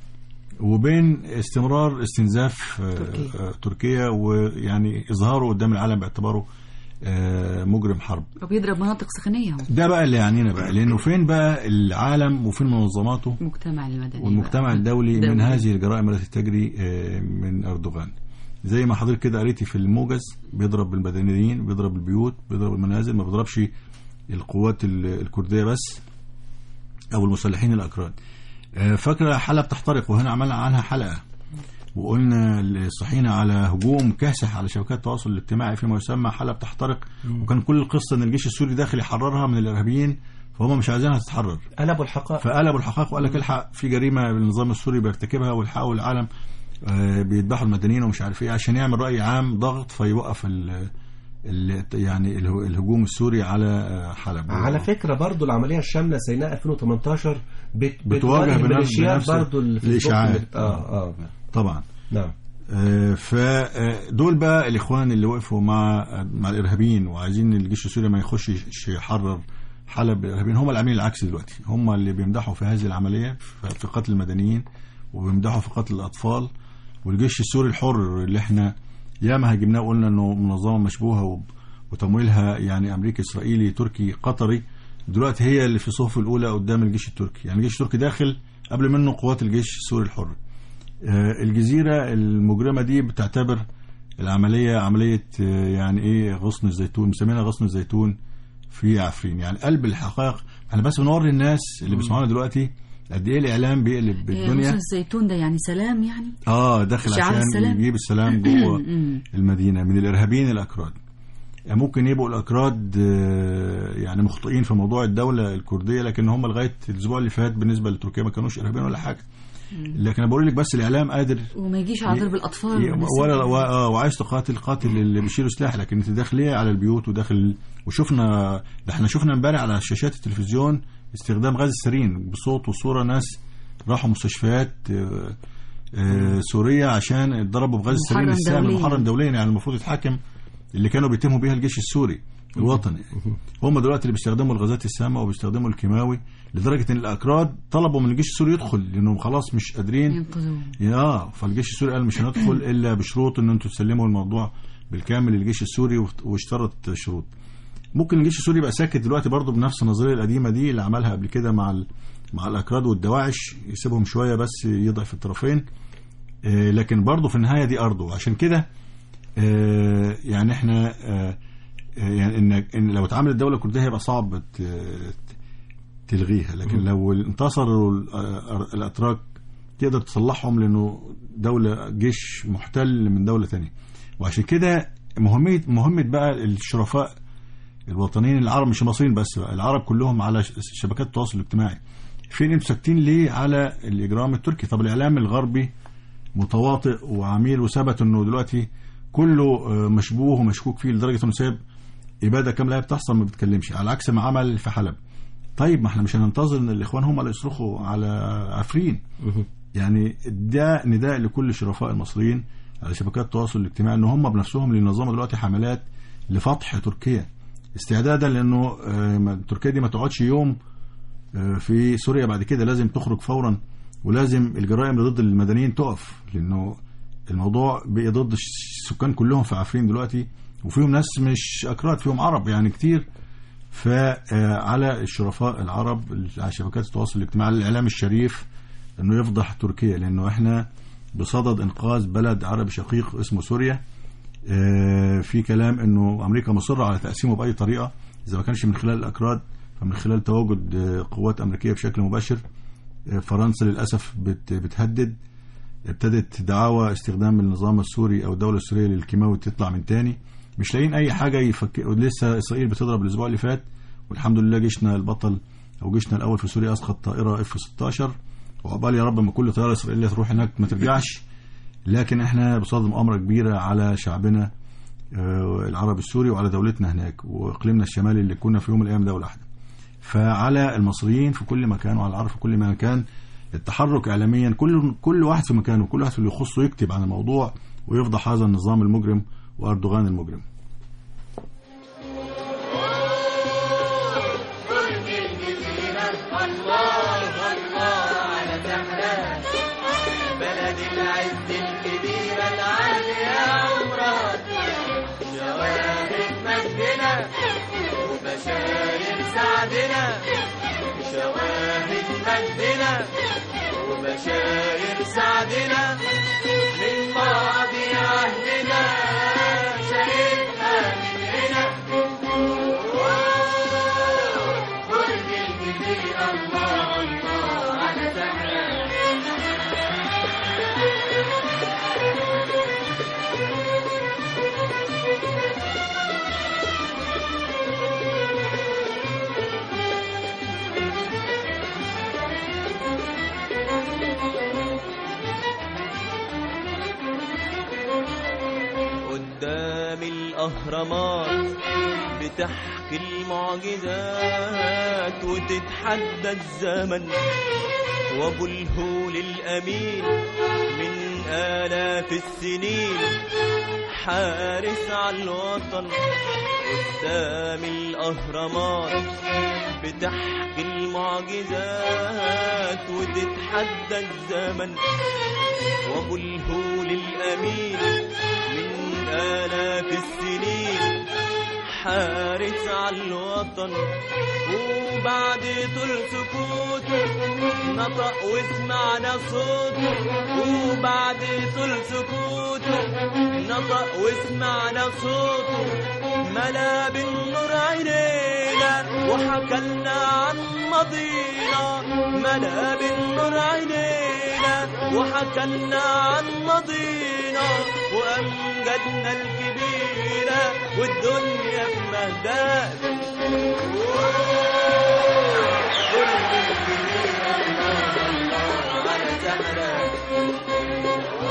وبين استمرار استنزاف آه، تركيا. آه، تركيا ويعني اظهاره قدام العالم باعتباره آه، مجرم حرب وبيضرب مناطق سخنية اهو ده بقى اللي يعنينا بقى لانه فين بقى العالم وفين منظماته المجتمع المدني والمجتمع بقى. الدولي من دولي. هذه الجرائم التي تجري آه، من اردوغان زي ما حضرتك كده قريتي في الموجز بيضرب بالمدنيين بيضرب البيوت بيضرب المنازل ما بيضربش القوات ال- الكرديه بس او المسلحين الاكراد آه، فاكره حلب تحترق وهنا عملنا عنها حلقه وقلنا صحينا على هجوم كاسح على شبكات التواصل الاجتماعي فيما يسمى حلب تحترق وكان كل القصه ان الجيش السوري داخل يحررها من الارهابيين فهم مش عايزينها تتحرر قلبوا الحقائق فقلبوا الحقائق وقال لك الحق في جريمه النظام السوري بيرتكبها والحقوا العالم آه، بيذبحوا المدنيين ومش عارف ايه عشان يعمل راي عام ضغط فيوقف ال ال يعني اله- الهجوم السوري على آه، حلب على فكرة برضو العملية الشاملة سيناء 2018 بت بتواجه بنفس- الميليشيات بنفس برضو الفيسبوك الإشاعات. اللي- اه اه طبعا نعم فدول بقى الاخوان اللي وقفوا مع مع الارهابيين وعايزين الجيش السوري ما يخش يحرر حلب الارهابيين هم اللي عاملين العكس دلوقتي هم اللي بيمدحوا في هذه العمليه في في قتل المدنيين وبيمدحوا في قتل الاطفال والجيش السوري الحر اللي احنا ياما هاجمناه وقلنا انه منظمه مشبوهه وب- وتمويلها يعني امريكي اسرائيلي تركي قطري دلوقتي هي اللي في الصف الاولى قدام الجيش التركي يعني الجيش التركي داخل قبل منه قوات الجيش السوري الحر آه، الجزيرة المجرمة دي بتعتبر العملية عملية آه، يعني ايه غصن الزيتون مسمينها غصن الزيتون في عفرين يعني قلب الحقائق احنا بس بنوري الناس اللي بيسمعونا دلوقتي قد ايه الاعلام بيقلب إيه، الدنيا غصن الزيتون ده يعني سلام يعني اه داخل شعار عشان السلام. يجيب السلام جوه مم. المدينة من الارهابيين الاكراد يعني ممكن يبقوا الاكراد آه، يعني مخطئين في موضوع الدولة الكردية لكن هم لغاية الاسبوع اللي فات بالنسبة لتركيا ما كانوش ارهابيين ولا حاجة لكن انا بقول لك بس الاعلام قادر وما يجيش على ضرب الاطفال ي- والنساء. ولا و- آه، وعايز تقاتل قاتل اللي بيشيلوا سلاح لكن انت داخليه على البيوت وداخل وشفنا ده احنا شفنا امبارح على شاشات التلفزيون استخدام غاز السرين بصوت وصوره ناس راحوا مستشفيات آه، آه، سوريه عشان اتضربوا بغاز السرين محرم السام دولياً. محرم دوليا يعني المفروض يتحاكم اللي كانوا بيتهموا بيها الجيش السوري الوطني هم دلوقتي اللي بيستخدموا الغازات السامه وبيستخدموا الكيماوي لدرجه ان الاكراد طلبوا من الجيش السوري يدخل لانهم خلاص مش قادرين ينقذوه اه فالجيش السوري قال مش هندخل الا بشروط ان انتم تسلموا الموضوع بالكامل للجيش السوري واشت- واشترط شروط ممكن الجيش السوري يبقى ساكت دلوقتي برضه بنفس النظريه القديمه دي اللي عملها قبل كده مع ال... مع الاكراد والدواعش يسيبهم شويه بس يضعف الطرفين آه لكن برضه في النهايه دي ارضه عشان كده آه يعني احنا آه آه، يعني ان ان لو اتعاملت الدوله الكرديه هيبقى صعب ت- ت- تلغيها لكن لو انتصروا ال- آه، الاتراك تقدر تصلحهم لانه دوله جيش محتل من دوله تانية وعشان كده مهمه مهمه بقى الشرفاء الوطنيين العرب مش المصريين بس بقى العرب كلهم على ش- شبكات التواصل الاجتماعي فين انتوا ساكتين ليه على الاجرام التركي طب الاعلام الغربي متواطئ وعميل وثبت انه دلوقتي كله آه، مشبوه ومشكوك فيه لدرجه انه ساب اباده كامله هي بتحصل ما بتكلمش على عكس ما عمل في حلب طيب ما احنا مش هننتظر ان الاخوان هم اللي يصرخوا على عفرين يعني ده نداء لكل شرفاء المصريين على شبكات التواصل الاجتماعي ان هم بنفسهم اللي ينظموا دلوقتي حملات لفتح تركيا استعدادا لانه آه، ما- تركيا دي ما تقعدش يوم آه، في سوريا بعد كده لازم تخرج فورا ولازم الجرائم اللي ضد المدنيين تقف لانه الموضوع بقي ضد السكان كلهم في عفرين دلوقتي وفيهم ناس مش اكراد فيهم عرب يعني كتير فعلى الشرفاء العرب على شبكات التواصل الاجتماعي على الاعلام الشريف انه يفضح تركيا لانه احنا بصدد انقاذ بلد عربي شقيق اسمه سوريا آه، في كلام انه امريكا مصره على تقسيمه باي طريقه اذا ما كانش من خلال الاكراد فمن خلال تواجد آه، قوات امريكيه بشكل مباشر آه، فرنسا للاسف بت- بتهدد ابتدت دعاوى استخدام النظام السوري او الدوله السوريه للكيماوي تطلع من تاني مش لاقيين اي حاجه يفك ولسه اسرائيل بتضرب الاسبوع اللي فات والحمد لله جيشنا البطل او جيشنا الاول في سوريا اسقط طائره اف 16 وعقبال يا رب ما كل طياره اسرائيليه تروح هناك ما ترجعش لكن احنا بصدد مؤامره كبيره على شعبنا آه، العربي السوري وعلى دولتنا هناك واقليمنا الشمالي اللي كنا في يوم من الايام دوله واحده. فعلى المصريين في كل مكان وعلى العرب في كل مكان التحرك اعلاميا كل كل واحد في مكانه كل واحد في اللي يخصه يكتب عن الموضوع ويفضح هذا النظام المجرم واردوغان المجرم. بلد العز الكبيرة العالية عمرها شواهد مجدنا وبشاير سعدنا شواهد مجدنا وبشاير سعدنا من ماضي عهدنا شايفها من هنا برج الجزيرة الله الله على زهرة قدام الأهرامات بتحكي المعجزات وتتحدى الزمن وابو الهول الأمين من آلاف السنين حارس على الوطن قدام الأهرامات بتحكي المعجزات وتتحدى الزمن وابو الهول الأمين من آلاف السنين حارس على الوطن وبعد طول سكوته نطق وسمعنا صوته وبعد طول سكوته نطق وسمعنا صوته ملا بالنور عينينا وحكى لنا عن ماضينا ملا بالنور عينينا وحكى لنا عن ماضينا وأمجدنا الكبيرة والدنيا في مهداك على زهرة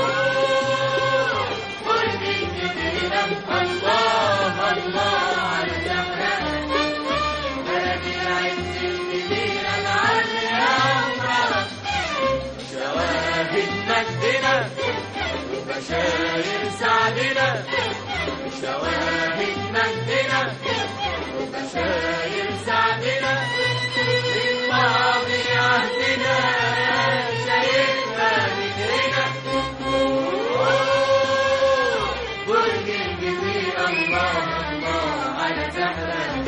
الله الله على زهرة بلد العز الكبيرة العالية عمرها شواهد مجدنا وبشاير سعدنا شواهد مجدنا وبشاير سعدنا من ماضي عهدنا شايفها من هنا برج الجزيرة الله الله على زهرة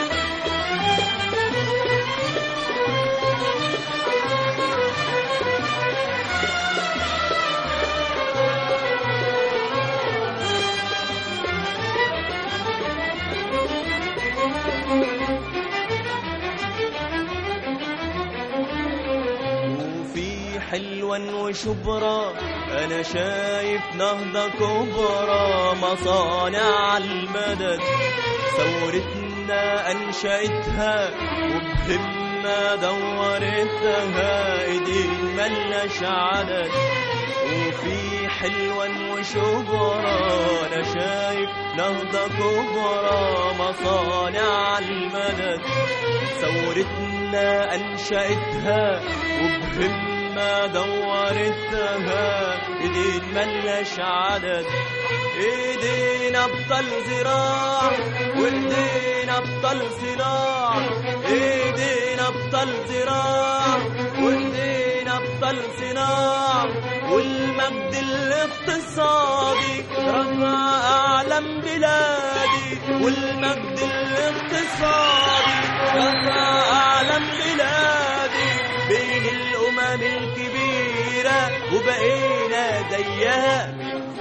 وفي حلوا وشبرا انا شايف نهضة كبرى مصانع المدد ثورتنا انشأتها وبهمة دورتها ايدين ملناش عدد وفي حلوا وشبرا انا شايف نهضة كبرى مصانع المدد ثورتنا أنشأتها وبهمة بخدمة دورتها ايدين ملناش عدد ايدينا بطل زراع وايدينا بطل صناع ايدينا بطل زراع وايدينا بطل صناع والمجد الاقتصادي رفع اعلم بلادي والمجد الاقتصادي رفع اعلم بلادي بين الامم الكبيره وبقينا زيها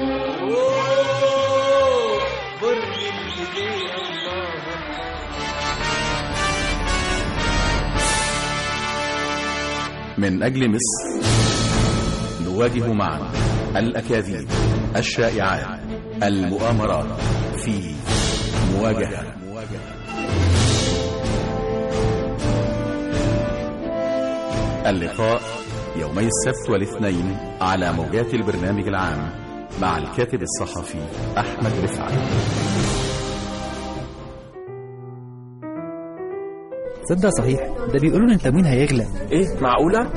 أوه، برج الجزيره الله من أجل مصر نواجه معا الأكاذيب الشائعات المؤامرات في مواجهة اللقاء يومي السبت والاثنين على موجات البرنامج العام مع الكاتب الصحفي أحمد رفعت تصدق صحيح ده بيقولوا ان التموين هيغلى ايه معقولة؟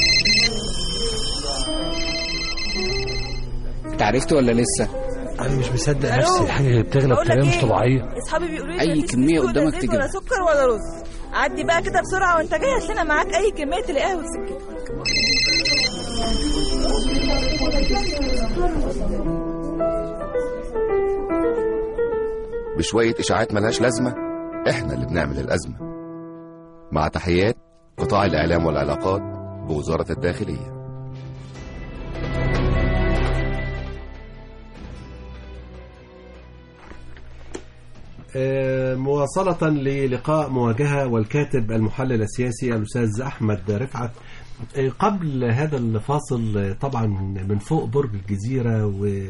انت عرفت ولا لسه انا مش مصدق نفسي الحاجه اللي بتغلى بطريقه مش طبيعيه اصحابي بيقولوا لي أي مفيش كمية بسكوت، قدامك زيت تجيب. ولا سكر ولا رز عدي بقى كده بسرعه وانت جاي هات لنا معاك اي كميه تلاقيها في سكتك بشوية إشاعات ملهاش لازمة إحنا اللي بنعمل الأزمة مع تحيات قطاع الإعلام والعلاقات بوزارة الداخلية آه، مواصلة للقاء مواجهة والكاتب المحلل السياسي الأستاذ أحمد رفعت آه، قبل هذا الفاصل آه، طبعا من فوق برج الجزيرة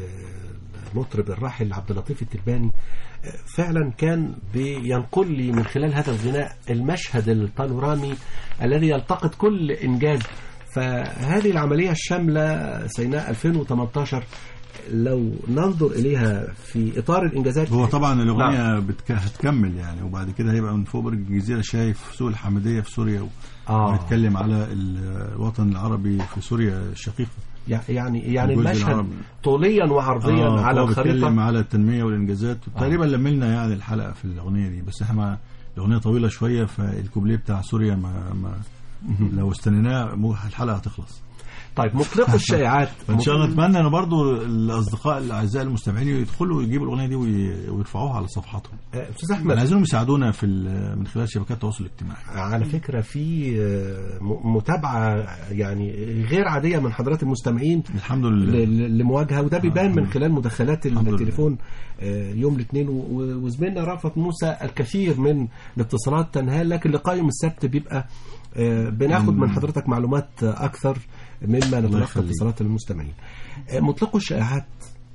والمطرب الراحل عبد اللطيف التلباني آه، فعلا كان بينقل لي من خلال هذا الغناء المشهد البانورامي الذي يلتقط كل إنجاز فهذه العملية الشاملة سيناء 2018 لو ننظر إليها في إطار الإنجازات هو طبعا نعم. الاغنيه بتك... هتكمل يعني وبعد كده هيبقى من فوق برج الجزيره شايف سوق الحمديه في سوريا و... آه. وهيتكلم على الوطن العربي في سوريا الشقيقه يع- يعني يعني الجزء المشهد العربي. طوليا وعرضيا آه على هو بيتكلم الخريطة على التنميه والانجازات تقريبا لملنا يعني الحلقه في الاغنيه دي بس احنا ما- الاغنيه طويله شويه فالكوبليه بتاع سوريا ما, ما لو استنيناه مو- الحلقه هتخلص طيب مطلق الشائعات فان شاء الله اتمنى ان برضو الاصدقاء الاعزاء المستمعين يدخلوا ويجيبوا الاغنيه دي وي- ويرفعوها على صفحاتهم آه، استاذ احنا احمد عايزينهم يساعدونا في ال- من خلال شبكات التواصل الاجتماعي على فكرة في آه، م- متابعة يعني غير عادية من حضرات المستمعين الحمد لله ل- ل- لمواجهة وده بيبان من خلال مداخلات الحمد لله. التليفون آه، يوم الاثنين و- و- وزميلنا رافت موسى الكثير من الاتصالات تنهال لكن لقاء يوم السبت بيبقى آه، بناخد من حضرتك معلومات آه، أكثر مما نتلقى يخليك. اتصالات المستمعين آه، مطلق الشائعات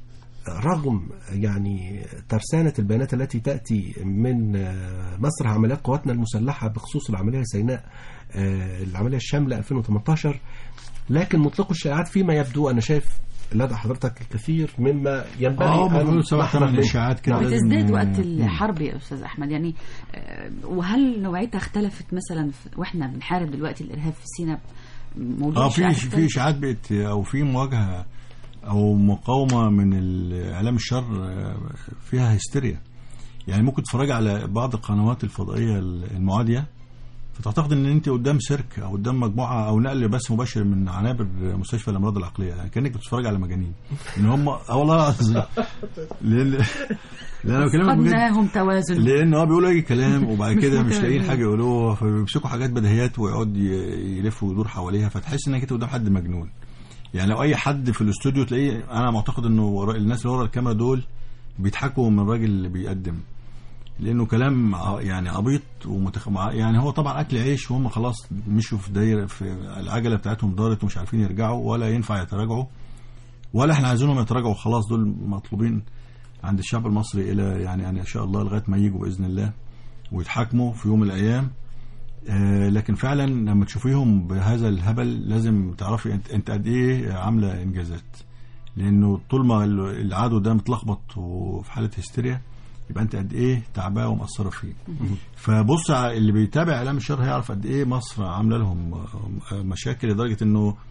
رغم يعني ترسانة البيانات التي تأتي من آه، مسرح عمليات قواتنا المسلحة بخصوص العملية سيناء آه، العملية الشاملة 2018 لكن مطلق الشائعات فيما يبدو أنا شايف لدى حضرتك الكثير مما ينبغي اه بيقولوا سبع نحذر ثمان منه. اشاعات كده نعم. لازم- بتزداد وقت مم. الحرب يا استاذ احمد يعني آه، وهل نوعيتها اختلفت مثلا في- واحنا بنحارب دلوقتي الارهاب في سيناء موضوع اه في الشائعات في اختلف؟ اشاعات بقت او في مواجهه او مقاومه من الاعلام الشر آه، فيها هستيريا يعني ممكن تتفرج على بعض القنوات الفضائيه المعاديه فتعتقد ان انت قدام سيرك او قدام مجموعه او نقل بث مباشر من عنابر مستشفى الامراض العقليه يعني كانك بتتفرج على مجانين ان هم اه والله العظيم لان لان انا بكلمك بجد فقدناهم توازن لان هو بيقولوا اي كلام وبعد كده مش لاقيين حاجه يقولوها فبيمسكوا حاجات بديهيات ويقعد ي- يلف ويدور حواليها فتحس انك انت قدام حد مجنون يعني لو اي حد في الاستوديو تلاقيه انا معتقد انه ورا الناس اللي ورا الكاميرا دول بيضحكوا من الراجل اللي بيقدم لانه كلام ع- يعني عبيط ومتخ... مع- يعني هو طبعا اكل عيش وهم خلاص مشوا في دايره في العجله بتاعتهم دارت ومش عارفين يرجعوا ولا ينفع يتراجعوا ولا احنا عايزينهم يتراجعوا خلاص دول مطلوبين عند الشعب المصري الى يعني يعني ان شاء الله لغايه ما يجوا باذن الله ويتحاكموا في يوم من الايام آه لكن فعلا لما تشوفيهم بهذا الهبل لازم تعرفي انت, انت قد ايه عامله انجازات لانه طول ما ال- العدو ده متلخبط وفي حاله هستيريا يبقى انت قد ايه تعباه ومأثره فيه فبص على اللي بيتابع اعلام الشر هيعرف قد ايه مصر عامله لهم آه، مشاكل لدرجه انه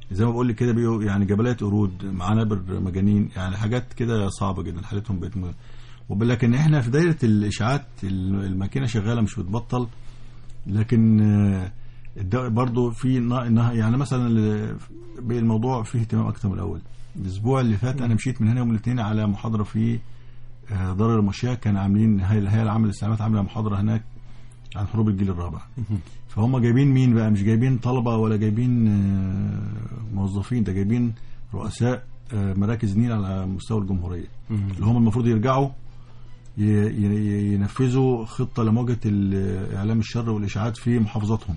زي ما بقول لك كده بيقوا يعني جبلات قرود عنابر مجانين يعني حاجات كده صعبه جدا حالتهم بقت م- ولكن احنا في دايره الاشاعات ال- الماكينه شغاله مش بتبطل لكن آه، الد- برضو في نا- نا- يعني مثلا ال- الموضوع فيه اهتمام اكتر من الاول الاسبوع اللي فات انا مشيت من هنا يوم الاثنين على محاضره في آه، دار المشاة كان عاملين هي الهيئه العامه للاستعلامات عامله محاضره هناك عن حروب الجيل الرابع فهم جايبين مين بقى مش جايبين طلبه ولا جايبين آه، موظفين ده جايبين رؤساء آه، مراكز نيل على مستوى الجمهوريه اللي هم المفروض يرجعوا ي- ي- ينفذوا خطه لمواجهه ال- اعلام الشر والاشاعات في محافظاتهم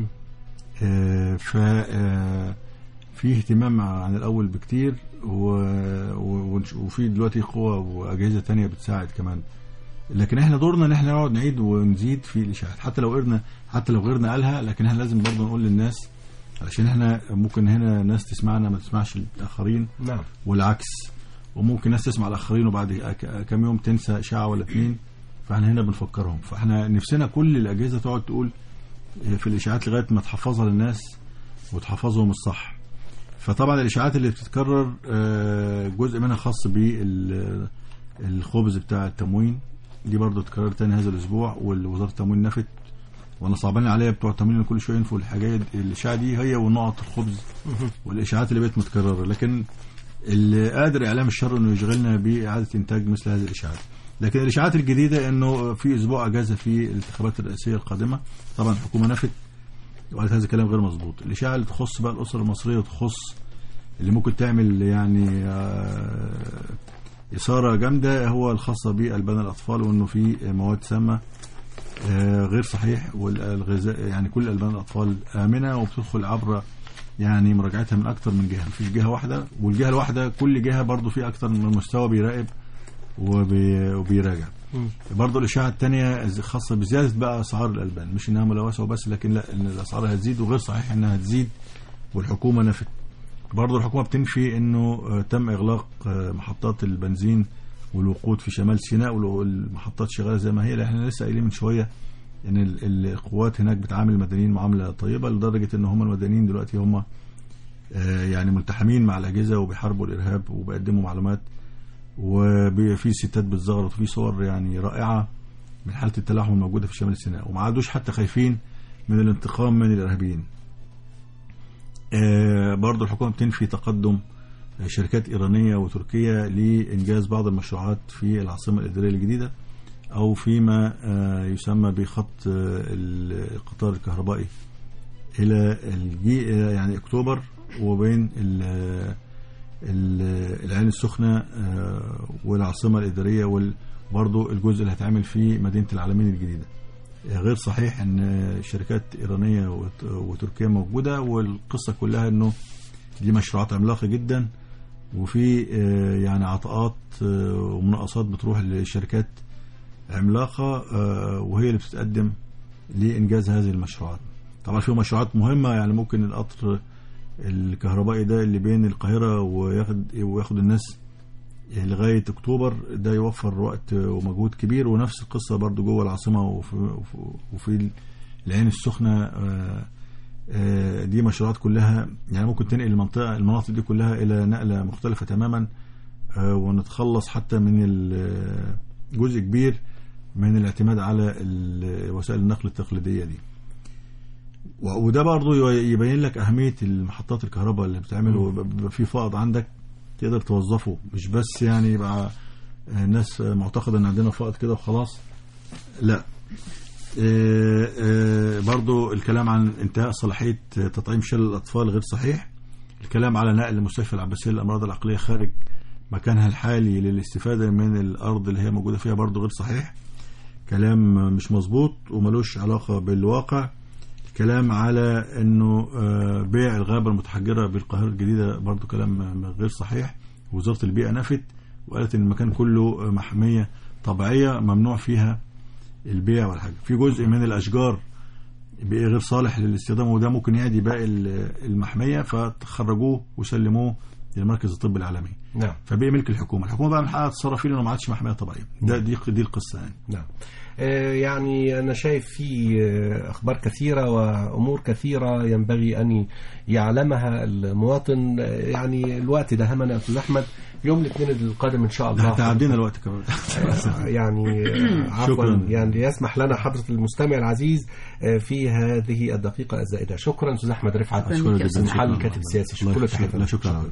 آه، ف آه، في اهتمام عن الاول بكتير و... و... وفي دلوقتي قوى واجهزه تانية بتساعد كمان لكن احنا دورنا ان احنا نقعد نعيد ونزيد في الاشاعات حتى لو غيرنا حتى لو غيرنا قالها لكن احنا لازم برضه نقول للناس علشان احنا ممكن هنا ناس تسمعنا ما تسمعش الاخرين نعم والعكس وممكن ناس تسمع الاخرين وبعد ك- كام يوم تنسى اشاعه ولا اتنين فاحنا هنا بنفكرهم فاحنا نفسنا كل الاجهزه تقعد تقول في الاشاعات لغايه ما تحفظها للناس وتحفظهم الصح فطبعا الاشاعات اللي بتتكرر آه، جزء منها خاص بالخبز بتاع التموين دي برضه اتكرر تاني هذا الاسبوع ووزاره التموين نفت وانا صعبان عليا بتوع التموين اللي كل شويه ينفوا الحاجات الاشاعه دي هي ونقط الخبز والاشاعات اللي بقت متكرره لكن اللي قادر اعلام الشر انه يشغلنا باعاده انتاج مثل هذه الاشاعات لكن الاشاعات الجديده انه في اسبوع اجازه في الانتخابات الرئاسيه القادمه طبعا الحكومه نفت وقالت هذا الكلام غير مظبوط الاشاعه اللي تخص بقى الاسره المصريه وتخص اللي ممكن تعمل يعني آه، اثاره جامده هو الخاصه بالبان الاطفال وانه في مواد سامه آه، غير صحيح والغذاء يعني كل البان الاطفال امنه وبتدخل عبر يعني مراجعتها من اكثر من جهه مفيش جهه واحده والجهه الواحده كل جهه برضو في اكثر من مستوى بيراقب وبي وبيراجع برضه الاشاعه الثانيه خاصه بزياده بقى اسعار الالبان مش انها ملوثه وبس لكن لا ان الاسعار هتزيد وغير صحيح انها تزيد والحكومه نفت برضه الحكومه بتنفي انه آه، تم اغلاق آه، محطات البنزين والوقود في شمال سيناء والمحطات شغاله زي ما هي لأن احنا لسه قايلين من شويه ان ال- القوات هناك بتعامل المدنيين معامله طيبه لدرجه ان هم المدنيين دلوقتي هم آه، يعني ملتحمين مع الاجهزه وبيحاربوا الارهاب وبيقدموا معلومات وفي ستات بتزغرط وفي صور يعني رائعه من حاله التلاحم الموجوده في شمال سيناء وما عادوش حتى خايفين من الانتقام من الارهابيين. آه، برضو الحكومه بتنفي تقدم شركات ايرانيه وتركيه لانجاز بعض المشروعات في العاصمه الاداريه الجديده او فيما آه، يسمى بخط آه، القطار الكهربائي الى الجي إلى يعني اكتوبر وبين ال- ال- العين السخنه آه، والعاصمه الاداريه وبرضه الجزء اللي هيتعمل في مدينه العالمين الجديده آه، غير صحيح ان شركات ايرانيه وت- وتركيا موجوده والقصه كلها انه دي مشروعات عملاقه جدا وفي آه، يعني عطاءات آه، ومناقصات بتروح لشركات عملاقه آه، وهي اللي بتتقدم لانجاز هذه المشروعات طبعا في مشروعات مهمه يعني ممكن القطر الكهربائي ده اللي بين القاهره وياخد وياخد الناس لغايه اكتوبر ده يوفر وقت ومجهود كبير ونفس القصه برضو جوه العاصمه وفي, وفي- وفي العين السخنه آه، آه، دي مشروعات كلها يعني ممكن تنقل المنطقه المناطق دي كلها الى نقله مختلفه تماما آه، ونتخلص حتى من ال- جزء كبير من الاعتماد على ال- وسائل النقل التقليديه دي و- وده برضه يبين لك اهميه المحطات الكهرباء اللي بتعمل وبيبقى في فائض عندك تقدر توظفه مش بس يعني يبقى الناس معتقده ان عندنا فائض كده وخلاص لا آه، آه، برضو الكلام عن انتهاء صلاحيه تطعيم شلل الاطفال غير صحيح الكلام على نقل مستشفى العباسيه للامراض العقليه خارج مكانها الحالي للاستفاده من الارض اللي هي موجوده فيها برضو غير صحيح كلام مش مظبوط وملوش علاقه بالواقع كلام على انه آه، بيع الغابه المتحجره بالقاهره الجديده برضو كلام غير صحيح وزاره البيئه نفت وقالت ان المكان كله محميه طبيعيه ممنوع فيها البيع والحاجه في جزء من الاشجار بقى غير صالح للاستخدام وده ممكن يعدي باقي ال- المحميه فتخرجوه وسلموه للمركز الطبي العالمي نعم فبقي ملك الحكومه الحكومه بقى من حقها تتصرف فيه لانه ما عادش محميه طبيعيه ده دي دي القصه يعني نعم آه، يعني أنا شايف في آه، أخبار كثيرة وأمور كثيرة ينبغي أن يعلمها المواطن آه، يعني الوقت ده همنا يا أستاذ أحمد يوم الاثنين القادم إن شاء الله احنا عدينا الوقت كمان آه، يعني آه، عفوا شكراً. يعني يسمح لنا حضرة المستمع العزيز آه، في هذه الدقيقة الزائدة شكرا أستاذ أحمد رفعت شكراً أشكرك لك يا جدا أستاذ محل أحمد. الكاتب السياسي الله شكرا يخليك. تحية لا شكرا على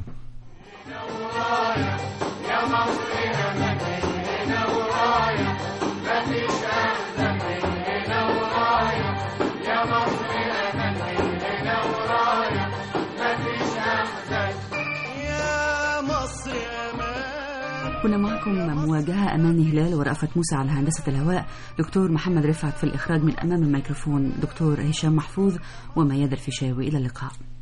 يا مصر يا مان كنا معكم مواجهة أماني هلال ورأفت موسى على هندسة الهواء دكتور محمد رفعت في الإخراج من أمام الميكروفون دكتور هشام محفوظ ومياد الفيشاوي إلى اللقاء